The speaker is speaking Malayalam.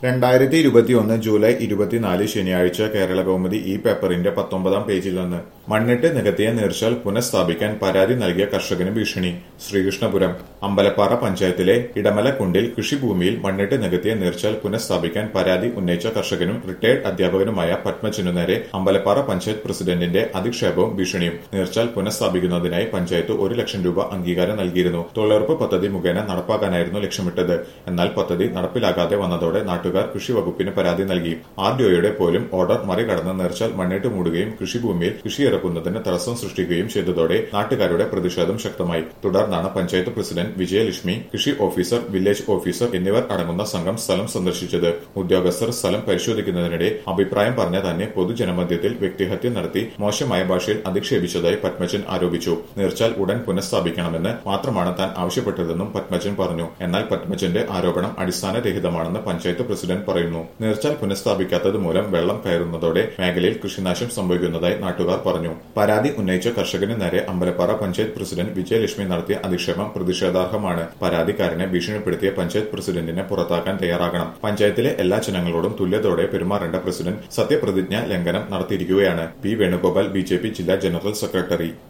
രണ്ടായിരത്തി ഇരുപത്തിയൊന്ന് ജൂലൈ ഇരുപത്തിനാല് ശനിയാഴ്ച കേരള കൗമുദി ഈ പേപ്പറിന്റെ പത്തൊമ്പതാം പേജിൽ നിന്ന് മണ്ണിട്ട് നികത്തിയ നീർച്ചാൽ പുനഃസ്ഥാപിക്കാൻ പരാതി നൽകിയ കർഷകന് ഭീഷണി ശ്രീകൃഷ്ണപുരം അമ്പലപ്പാറ പഞ്ചായത്തിലെ ഇടമലക്കുണ്ടിൽ കൃഷിഭൂമിയിൽ മണ്ണിട്ട് നികത്തിയ നീർച്ചാൽ പുനഃസ്ഥാപിക്കാൻ പരാതി ഉന്നയിച്ച കർഷകനും റിട്ടയർഡ് അധ്യാപകനുമായ പത്മജനു നേരെ അമ്പലപ്പാറ പഞ്ചായത്ത് പ്രസിഡന്റിന്റെ അധിക്ഷേപവും ഭീഷണിയും നീർച്ചാൽ പുനഃസ്ഥാപിക്കുന്നതിനായി പഞ്ചായത്ത് ഒരു ലക്ഷം രൂപ അംഗീകാരം നൽകിയിരുന്നു തൊഴിലുറപ്പ് പദ്ധതി മുഖേന നടപ്പാക്കാനായിരുന്നു ലക്ഷ്യമിട്ടത് എന്നാൽ പദ്ധതി നടപ്പിലാകാതെ വന്നതോടെ നാട്ടുകാർ കൃഷി വകുപ്പിന് പരാതി നൽകി ആർ ഡിഒയുടെ പോലും ഓർഡർ മറികടന്ന് നീർച്ചാൽ മണ്ണിട്ട് മൂടുകയും കൃഷിഭൂമിയിൽ കൃഷിയിറക്കുന്നതിന് തടസ്സം സൃഷ്ടിക്കുകയും ചെയ്തതോടെ നാട്ടുകാരുടെ പ്രതിഷേധം ശക്തമായി തുടർന്നാണ് പഞ്ചായത്ത് പ്രസിഡന്റ് വിജയലക്ഷ്മി കൃഷി ഓഫീസർ വില്ലേജ് ഓഫീസർ എന്നിവർ അടങ്ങുന്ന സംഘം സ്ഥലം സന്ദർശിച്ചത് ഉദ്യോഗസ്ഥർ സ്ഥലം പരിശോധിക്കുന്നതിനിടെ അഭിപ്രായം പറഞ്ഞ തന്നെ പൊതുജനമധ്യത്തിൽ വ്യക്തിഹത്യ നടത്തി മോശമായ ഭാഷയിൽ അധിക്ഷേപിച്ചതായി പത്മജൻ ആരോപിച്ചു നീർച്ചാൽ ഉടൻ പുനഃസ്ഥാപിക്കണമെന്ന് മാത്രമാണ് താൻ ആവശ്യപ്പെട്ടതെന്നും പത്മജൻ പറഞ്ഞു എന്നാൽ പത്മജന്റെ ആരോപണം അടിസ്ഥാനരഹിതമാണെന്ന് പഞ്ചായത്ത് പ്രസിഡന്റ് പറയുന്നു നീർച്ചാൽ പുനഃസ്ഥാപിക്കാത്തത് മൂലം വെള്ളം കയറുന്നതോടെ മേഖലയിൽ കൃഷിനാശം സംഭവിക്കുന്നതായി നാട്ടുകാർ പറഞ്ഞു പരാതി ഉന്നയിച്ച കർഷകന് നേരെ അമ്പലപ്പാറ പഞ്ചായത്ത് പ്രസിഡന്റ് വിജയലക്ഷ്മി നടത്തിയ അധിക്ഷേപം പ്രതിഷേധാർഹമാണ് പരാതിക്കാരനെ ഭീഷണിപ്പെടുത്തിയ പഞ്ചായത്ത് പ്രസിഡന്റിനെ പുറത്താക്കാൻ തയ്യാറാകണം പഞ്ചായത്തിലെ എല്ലാ ജനങ്ങളോടും തുല്യതയോടെ പെരുമാറേണ്ട പ്രസിഡന്റ് സത്യപ്രതിജ്ഞ ലംഘനം നടത്തിയിരിക്കുകയാണ് പി വേണുഗോപാൽ ബി ജില്ലാ ജനറൽ സെക്രട്ടറി